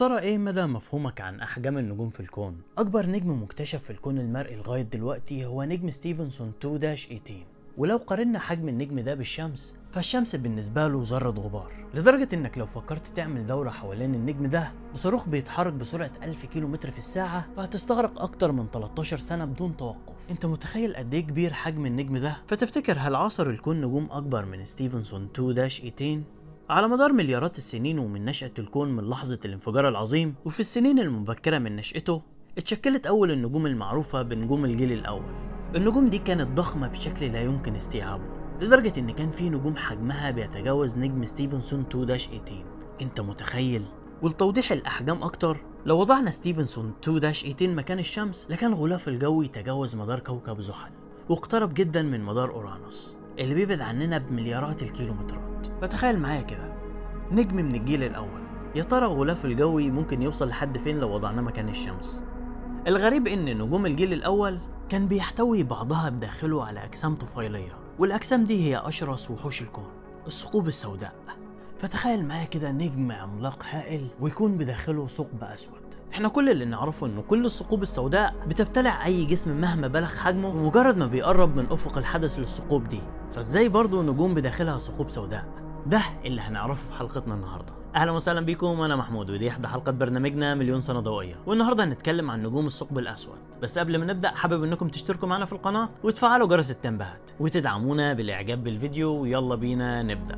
ترى ايه مدى مفهومك عن احجام النجوم في الكون؟ اكبر نجم مكتشف في الكون المرئي لغايه دلوقتي هو نجم ستيفنسون 2-18 ولو قارنا حجم النجم ده بالشمس فالشمس بالنسبة له ذرة غبار لدرجة انك لو فكرت تعمل دورة حوالين النجم ده بصاروخ بيتحرك بسرعة 1000 كيلو متر في الساعة فهتستغرق اكتر من 13 سنة بدون توقف انت متخيل قد ايه كبير حجم النجم ده فتفتكر هل عصر الكون نجوم اكبر من ستيفنسون 2-18 على مدار مليارات السنين ومن نشأة الكون من لحظة الانفجار العظيم وفي السنين المبكرة من نشأته اتشكلت أول النجوم المعروفة بنجوم الجيل الأول النجوم دي كانت ضخمة بشكل لا يمكن استيعابه لدرجة إن كان في نجوم حجمها بيتجاوز نجم ستيفنسون 2-18 أنت متخيل؟ ولتوضيح الأحجام أكتر لو وضعنا ستيفنسون 2-18 مكان الشمس لكان غلاف الجو يتجاوز مدار كوكب زحل واقترب جدا من مدار أورانوس اللي بيبعد عننا بمليارات الكيلومترات فتخيل معايا كده نجم من الجيل الأول يا ترى غلاف الجوي ممكن يوصل لحد فين لو وضعناه مكان الشمس الغريب إن نجوم الجيل الأول كان بيحتوي بعضها بداخله على أجسام طفيلية والأجسام دي هي أشرس وحوش الكون الثقوب السوداء فتخيل معايا كده نجم عملاق هائل ويكون بداخله ثقب أسود احنا كل اللي نعرفه ان كل الثقوب السوداء بتبتلع اي جسم مهما بلغ حجمه بمجرد ما بيقرب من افق الحدث للثقوب دي فازاي برضه نجوم بداخلها ثقوب سوداء ده اللي هنعرفه في حلقتنا النهارده اهلا وسهلا بيكم انا محمود ودي احدى حلقات برنامجنا مليون سنه ضوئيه والنهارده هنتكلم عن نجوم الثقب الاسود بس قبل ما نبدا حابب انكم تشتركوا معنا في القناه وتفعلوا جرس التنبيهات وتدعمونا بالاعجاب بالفيديو ويلا بينا نبدا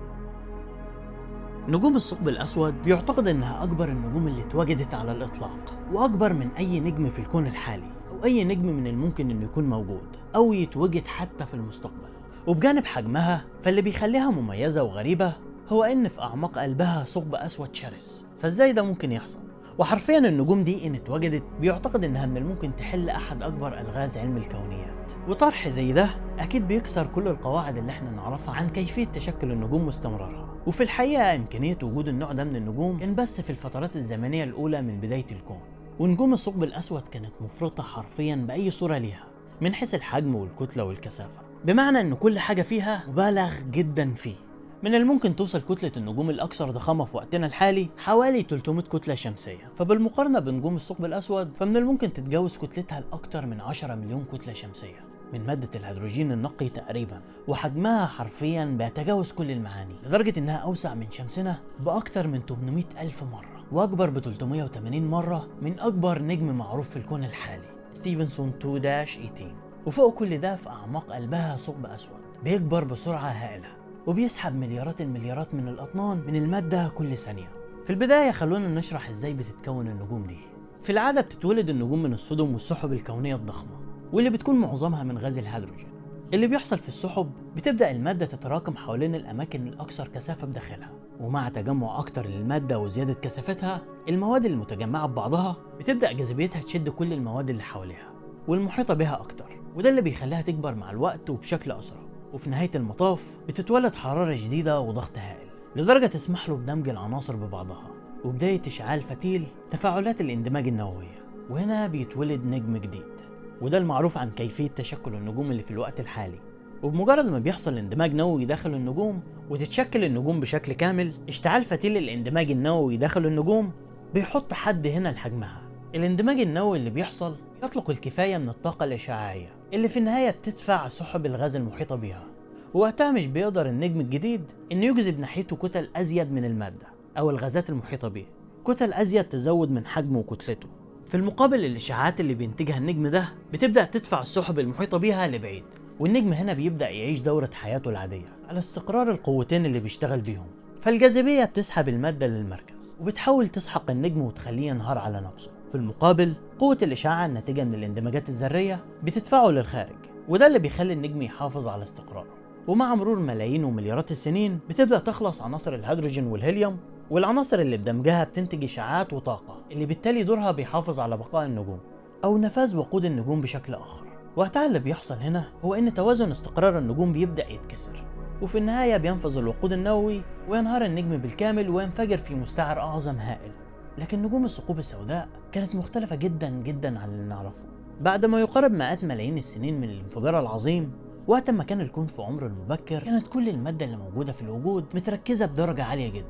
نجوم الثقب الأسود بيعتقد إنها أكبر النجوم اللي اتوجدت على الإطلاق وأكبر من أي نجم في الكون الحالي أو أي نجم من الممكن إنه يكون موجود أو يتوجد حتى في المستقبل وبجانب حجمها فاللي بيخليها مميزة وغريبة هو إن في أعماق قلبها ثقب أسود شرس فإزاي ده ممكن يحصل؟ وحرفيا النجوم دي إن اتوجدت بيعتقد إنها من الممكن تحل أحد أكبر ألغاز علم الكونيات وطرح زي ده أكيد بيكسر كل القواعد اللي احنا نعرفها عن كيفية تشكل النجوم واستمرارها وفي الحقيقة إمكانية وجود النوع ده من النجوم كان بس في الفترات الزمنية الأولى من بداية الكون ونجوم الثقب الأسود كانت مفرطة حرفيا بأي صورة ليها من حيث الحجم والكتلة والكثافة بمعنى إن كل حاجة فيها مبالغ جدا فيه من الممكن توصل كتلة النجوم الأكثر ضخامة في وقتنا الحالي حوالي 300 كتلة شمسية فبالمقارنة بنجوم الثقب الأسود فمن الممكن تتجاوز كتلتها لأكثر من 10 مليون كتلة شمسية من مادة الهيدروجين النقي تقريبا وحجمها حرفيا بيتجاوز كل المعاني لدرجة انها اوسع من شمسنا باكتر من 800 الف مرة واكبر ب 380 مرة من اكبر نجم معروف في الكون الحالي ستيفنسون 2-18 وفوق كل ده في اعماق قلبها ثقب اسود بيكبر بسرعة هائلة وبيسحب مليارات المليارات من الاطنان من المادة كل ثانية في البداية خلونا نشرح ازاي بتتكون النجوم دي في العادة بتتولد النجوم من الصدم والسحب الكونية الضخمة واللي بتكون معظمها من غاز الهيدروجين اللي بيحصل في السحب بتبدأ المادة تتراكم حوالين الأماكن الأكثر كثافة بداخلها ومع تجمع أكتر للمادة وزيادة كثافتها المواد المتجمعة ببعضها بتبدأ جاذبيتها تشد كل المواد اللي حواليها والمحيطة بها أكتر وده اللي بيخليها تكبر مع الوقت وبشكل أسرع وفي نهاية المطاف بتتولد حرارة جديدة وضغط هائل لدرجة تسمح له بدمج العناصر ببعضها وبداية إشعال فتيل تفاعلات الاندماج النووية وهنا بيتولد نجم جديد وده المعروف عن كيفية تشكل النجوم اللي في الوقت الحالي وبمجرد ما بيحصل اندماج نووي داخل النجوم وتتشكل النجوم بشكل كامل اشتعال فتيل الاندماج النووي داخل النجوم بيحط حد هنا لحجمها الاندماج النووي اللي بيحصل يطلق الكفاية من الطاقة الإشعاعية اللي في النهاية بتدفع سحب الغاز المحيطة بيها ووقتها مش بيقدر النجم الجديد انه يجذب ناحيته كتل ازيد من المادة او الغازات المحيطة بيه كتل ازيد تزود من حجمه وكتلته في المقابل الاشعاعات اللي بينتجها النجم ده بتبدا تدفع السحب المحيطه بيها لبعيد والنجم هنا بيبدا يعيش دوره حياته العاديه على استقرار القوتين اللي بيشتغل بيهم فالجاذبيه بتسحب الماده للمركز وبتحاول تسحق النجم وتخليه ينهار على نفسه في المقابل قوه الاشعاع الناتجه من الاندماجات الذريه بتدفعه للخارج وده اللي بيخلي النجم يحافظ على استقراره ومع مرور ملايين ومليارات السنين بتبدا تخلص عناصر الهيدروجين والهيليوم والعناصر اللي بدمجها بتنتج اشعاعات وطاقه اللي بالتالي دورها بيحافظ على بقاء النجوم او نفاذ وقود النجوم بشكل اخر وقتها اللي بيحصل هنا هو ان توازن استقرار النجوم بيبدا يتكسر وفي النهايه بينفذ الوقود النووي وينهار النجم بالكامل وينفجر في مستعر اعظم هائل لكن نجوم الثقوب السوداء كانت مختلفه جدا جدا عن اللي نعرفه بعد ما يقارب مئات ملايين السنين من الانفجار العظيم وقت ما كان الكون في عمره المبكر كانت كل المادة اللي موجودة في الوجود متركزة بدرجة عالية جدا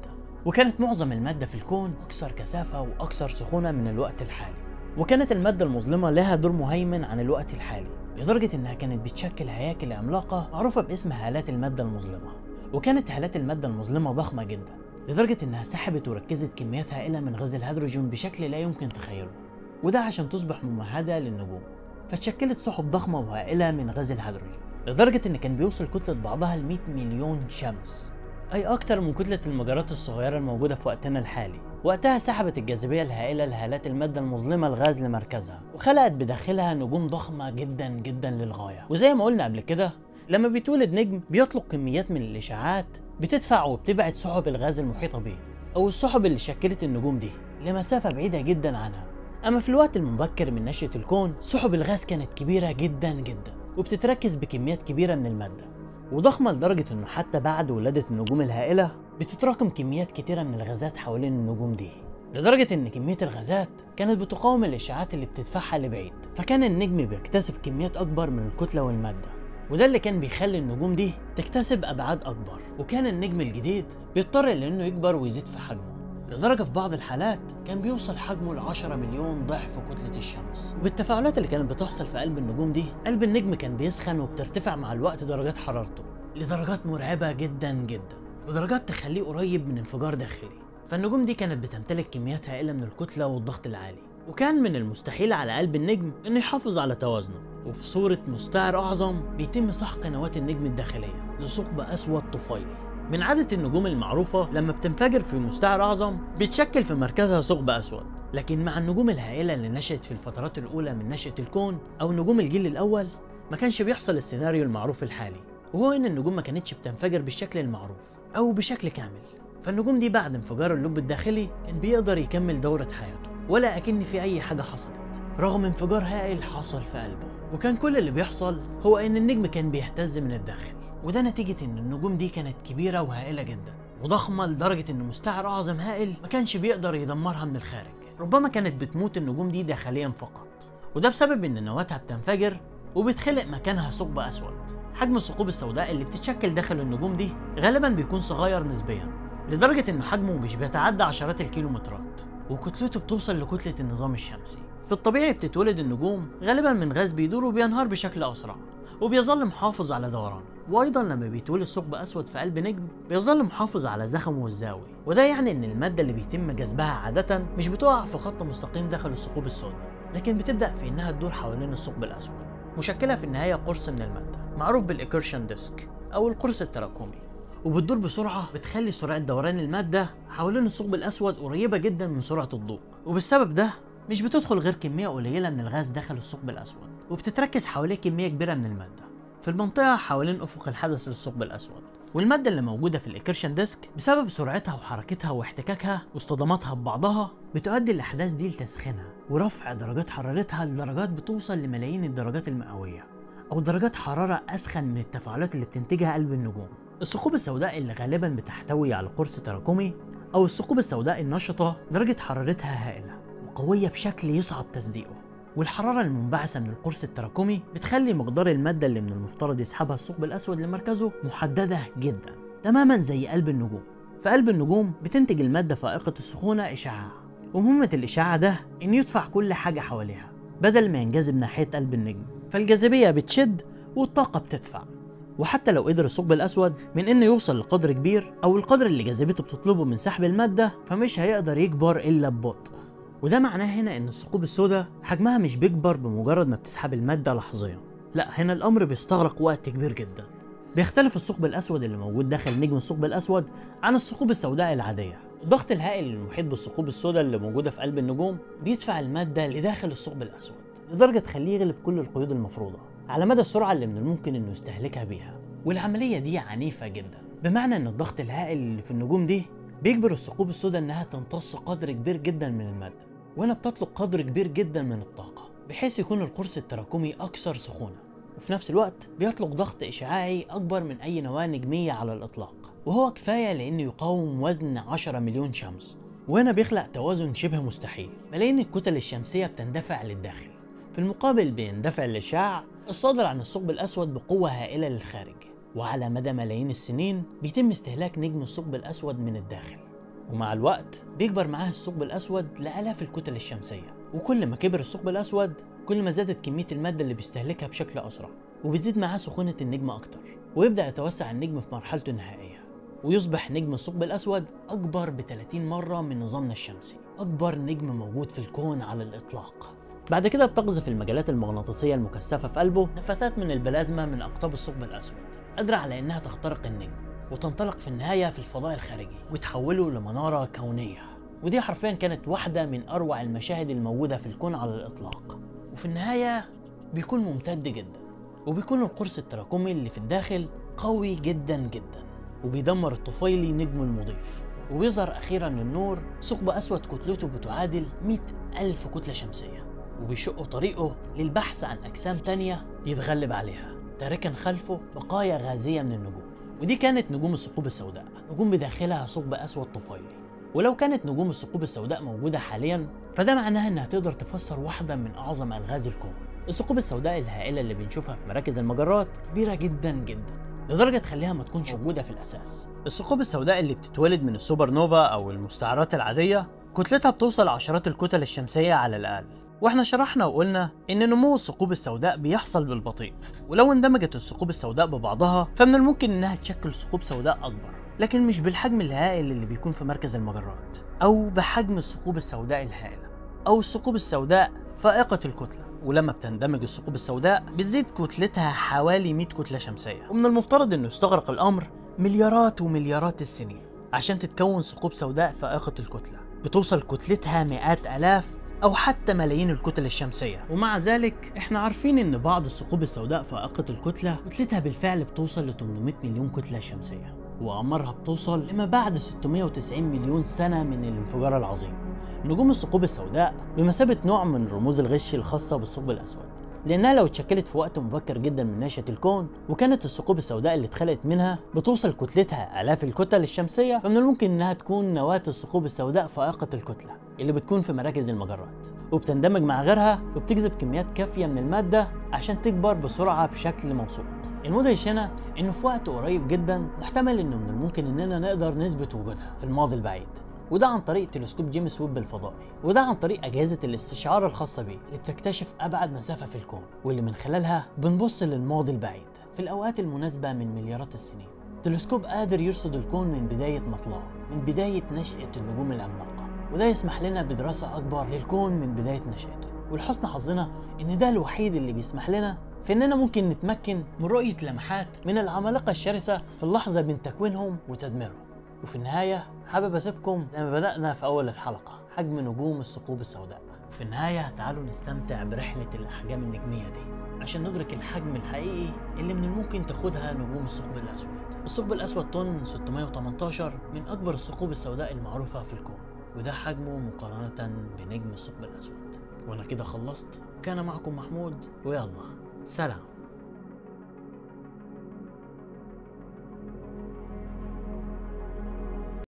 وكانت معظم المادة في الكون أكثر كثافة وأكثر سخونة من الوقت الحالي وكانت المادة المظلمة لها دور مهيمن عن الوقت الحالي لدرجة إنها كانت بتشكل هياكل عملاقة معروفة باسم هالات المادة المظلمة وكانت هالات المادة المظلمة ضخمة جدا لدرجة إنها سحبت وركزت كميات هائلة من غاز الهيدروجين بشكل لا يمكن تخيله وده عشان تصبح ممهدة للنجوم فتشكلت سحب ضخمة وهائلة من غاز الهيدروجين لدرجة إن كان بيوصل كتلة بعضها ل 100 مليون شمس أي أكتر من كتلة المجرات الصغيرة الموجودة في وقتنا الحالي وقتها سحبت الجاذبية الهائلة لهالات المادة المظلمة الغاز لمركزها وخلقت بداخلها نجوم ضخمة جدا جدا للغاية وزي ما قلنا قبل كده لما بيتولد نجم بيطلق كميات من الإشعاعات بتدفع وبتبعد سحب الغاز المحيطة بيه أو السحب اللي شكلت النجوم دي لمسافة بعيدة جدا عنها أما في الوقت المبكر من نشأة الكون سحب الغاز كانت كبيرة جدا جدا وبتتركز بكميات كبيرة من المادة وضخمة لدرجة إنه حتى بعد ولادة النجوم الهائلة بتتراكم كميات كتيرة من الغازات حوالين النجوم دي لدرجة إن كمية الغازات كانت بتقاوم الإشعاعات اللي بتدفعها لبعيد فكان النجم بيكتسب كميات أكبر من الكتلة والمادة وده اللي كان بيخلي النجوم دي تكتسب أبعاد أكبر وكان النجم الجديد بيضطر لأنه يكبر ويزيد في حجمه لدرجة في بعض الحالات كان بيوصل حجمه ل 10 مليون ضعف كتلة الشمس وبالتفاعلات اللي كانت بتحصل في قلب النجوم دي قلب النجم كان بيسخن وبترتفع مع الوقت درجات حرارته لدرجات مرعبة جدا جدا ودرجات تخليه قريب من انفجار داخلي فالنجوم دي كانت بتمتلك كميات هائلة من الكتلة والضغط العالي وكان من المستحيل على قلب النجم انه يحافظ على توازنه وفي صورة مستعر اعظم بيتم سحق نواة النجم الداخلية لثقب اسود طفيلي من عادة النجوم المعروفة لما بتنفجر في مستعر أعظم بيتشكل في مركزها ثقب أسود لكن مع النجوم الهائلة اللي نشأت في الفترات الأولى من نشأة الكون أو نجوم الجيل الأول ما كانش بيحصل السيناريو المعروف الحالي وهو إن النجوم ما كانتش بتنفجر بالشكل المعروف أو بشكل كامل فالنجوم دي بعد انفجار اللب الداخلي كان بيقدر يكمل دورة حياته ولا أكن في أي حاجة حصلت رغم انفجار هائل حصل في قلبه وكان كل اللي بيحصل هو إن النجم كان بيهتز من الداخل وده نتيجة إن النجوم دي كانت كبيرة وهائلة جدا وضخمة لدرجة إن مستعر أعظم هائل ما كانش بيقدر يدمرها من الخارج ربما كانت بتموت النجوم دي داخليا فقط وده بسبب إن نواتها بتنفجر وبتخلق مكانها ثقب أسود حجم الثقوب السوداء اللي بتتشكل داخل النجوم دي غالبا بيكون صغير نسبيا لدرجة إن حجمه مش بيتعدى عشرات الكيلومترات وكتلته بتوصل لكتلة النظام الشمسي في الطبيعي بتتولد النجوم غالبا من غاز بيدور وبينهار بشكل أسرع وبيظل محافظ على دورانه وايضا لما بيتولد ثقب اسود في قلب نجم بيظل محافظ على زخمه الزاوي وده يعني ان الماده اللي بيتم جذبها عاده مش بتقع في خط مستقيم داخل الثقوب السوداء لكن بتبدا في انها تدور حوالين الثقب الاسود مشكله في النهايه قرص من الماده معروف بالاكرشن ديسك او القرص التراكمي وبتدور بسرعه بتخلي سرعه دوران الماده حوالين الثقب الاسود قريبه جدا من سرعه الضوء وبالسبب ده مش بتدخل غير كميه قليله من الغاز داخل الثقب الاسود وبتتركز حواليه كميه كبيره من الماده في المنطقة حوالين أفق الحدث للثقب الأسود والمادة اللي موجودة في الإكرشن ديسك بسبب سرعتها وحركتها واحتكاكها واصطداماتها ببعضها بتؤدي الأحداث دي لتسخينها ورفع درجات حرارتها لدرجات بتوصل لملايين الدرجات المئوية أو درجات حرارة أسخن من التفاعلات اللي بتنتجها قلب النجوم الثقوب السوداء اللي غالبا بتحتوي على قرص تراكمي أو الثقوب السوداء النشطة درجة حرارتها هائلة وقوية بشكل يصعب تصديقه والحرارة المنبعثة من القرص التراكمي بتخلي مقدار المادة اللي من المفترض يسحبها الثقب الأسود لمركزه محددة جدا تماما زي قلب النجوم في قلب النجوم بتنتج المادة فائقة السخونة إشعاع ومهمة الإشعاع ده إن يدفع كل حاجة حواليها بدل ما ينجذب ناحية قلب النجم فالجاذبية بتشد والطاقة بتدفع وحتى لو قدر الثقب الأسود من إنه يوصل لقدر كبير أو القدر اللي جاذبيته بتطلبه من سحب المادة فمش هيقدر يكبر إلا ببطء وده معناه هنا ان الثقوب السوداء حجمها مش بيكبر بمجرد ما بتسحب المادة لحظيا لا هنا الامر بيستغرق وقت كبير جدا بيختلف الثقب الاسود اللي موجود داخل نجم الثقب الاسود عن الثقوب السوداء العادية الضغط الهائل المحيط بالثقوب السوداء اللي موجودة في قلب النجوم بيدفع المادة لداخل الثقب الاسود لدرجة تخليه يغلب كل القيود المفروضة على مدى السرعة اللي من الممكن انه يستهلكها بيها والعملية دي عنيفة جدا بمعنى ان الضغط الهائل اللي في النجوم دي بيجبر الثقوب السوداء انها تمتص قدر كبير جدا من المادة وهنا بتطلق قدر كبير جدا من الطاقة بحيث يكون القرص التراكمي أكثر سخونة وفي نفس الوقت بيطلق ضغط إشعاعي أكبر من أي نواة نجمية على الإطلاق وهو كفاية لأنه يقاوم وزن 10 مليون شمس وهنا بيخلق توازن شبه مستحيل ملايين الكتل الشمسية بتندفع للداخل في المقابل بيندفع الإشعاع الصادر عن الثقب الأسود بقوة هائلة للخارج وعلى مدى ملايين السنين بيتم استهلاك نجم الثقب الأسود من الداخل ومع الوقت بيكبر معاه الثقب الأسود لآلاف الكتل الشمسية وكل ما كبر الثقب الأسود كل ما زادت كمية المادة اللي بيستهلكها بشكل أسرع وبيزيد معاه سخونة النجم أكتر ويبدأ يتوسع النجم في مرحلته النهائية ويصبح نجم الثقب الأسود أكبر ب 30 مرة من نظامنا الشمسي أكبر نجم موجود في الكون على الإطلاق بعد كده بتقذف المجالات المغناطيسية المكثفة في قلبه نفثات من البلازما من أقطاب الثقب الأسود قادرة على إنها تخترق النجم وتنطلق في النهاية في الفضاء الخارجي وتحوله لمنارة كونية ودي حرفيا كانت واحدة من أروع المشاهد الموجودة في الكون على الإطلاق وفي النهاية بيكون ممتد جدا وبيكون القرص التراكمي اللي في الداخل قوي جدا جدا وبيدمر الطفيلي نجمه المضيف وبيظهر أخيرا للنور ثقب أسود كتلته بتعادل 100 ألف كتلة شمسية وبيشق طريقه للبحث عن أجسام تانية يتغلب عليها تاركا خلفه بقايا غازية من النجوم ودي كانت نجوم الثقوب السوداء نجوم بداخلها ثقب أسود طفيلي ولو كانت نجوم الثقوب السوداء موجودة حاليا فده معناها انها تقدر تفسر واحدة من اعظم الغاز الكون الثقوب السوداء الهائلة اللي بنشوفها في مراكز المجرات كبيرة جدا جدا لدرجة تخليها ما تكونش موجودة في الأساس الثقوب السوداء اللي بتتولد من السوبر نوفا أو المستعرات العادية كتلتها بتوصل عشرات الكتل الشمسية على الأقل واحنا شرحنا وقلنا ان نمو الثقوب السوداء بيحصل بالبطيء ولو اندمجت الثقوب السوداء ببعضها فمن الممكن انها تشكل ثقوب سوداء اكبر لكن مش بالحجم الهائل اللي بيكون في مركز المجرات او بحجم الثقوب السوداء الهائله او الثقوب السوداء فائقه الكتله ولما بتندمج الثقوب السوداء بتزيد كتلتها حوالي 100 كتله شمسيه ومن المفترض انه يستغرق الامر مليارات ومليارات السنين عشان تتكون ثقوب سوداء فائقه الكتله بتوصل كتلتها مئات الاف او حتى ملايين الكتل الشمسيه ومع ذلك احنا عارفين ان بعض الثقوب السوداء فائقه الكتله كتلتها بالفعل بتوصل ل 800 مليون كتله شمسيه وأعمارها بتوصل لما بعد 690 مليون سنة من الانفجار العظيم نجوم الثقوب السوداء بمثابة نوع من رموز الغش الخاصة بالثقب الأسود لأنها لو اتشكلت في وقت مبكر جدا من نشأة الكون وكانت الثقوب السوداء اللي اتخلقت منها بتوصل كتلتها آلاف الكتل الشمسية فمن الممكن إنها تكون نواة الثقوب السوداء فائقة الكتلة اللي بتكون في مراكز المجرات وبتندمج مع غيرها وبتجذب كميات كافية من المادة عشان تكبر بسرعة بشكل موثوق المدهش هنا انه في وقت قريب جدا محتمل انه من الممكن اننا نقدر نثبت وجودها في الماضي البعيد وده عن طريق تلسكوب جيمس ويب الفضائي وده عن طريق اجهزه الاستشعار الخاصه بيه اللي بتكتشف ابعد مسافه في الكون واللي من خلالها بنبص للماضي البعيد في الاوقات المناسبه من مليارات السنين تلسكوب قادر يرصد الكون من بدايه مطلعه من بدايه نشاه النجوم العملاقه وده يسمح لنا بدراسه اكبر للكون من بدايه نشاته ولحسن حظنا ان ده الوحيد اللي بيسمح لنا في اننا ممكن نتمكن من رؤيه لمحات من العمالقه الشرسه في اللحظه بين تكوينهم وتدميرهم وفي النهايه حابب اسيبكم زي ما بدانا في اول الحلقه حجم نجوم الثقوب السوداء وفي النهايه تعالوا نستمتع برحله الاحجام النجميه دي عشان ندرك الحجم الحقيقي اللي من الممكن تاخدها نجوم الثقب الاسود الثقب الاسود طن 618 من اكبر الثقوب السوداء المعروفه في الكون وده حجمه مقارنه بنجم الثقب الاسود وانا كده خلصت كان معكم محمود ويلا سلام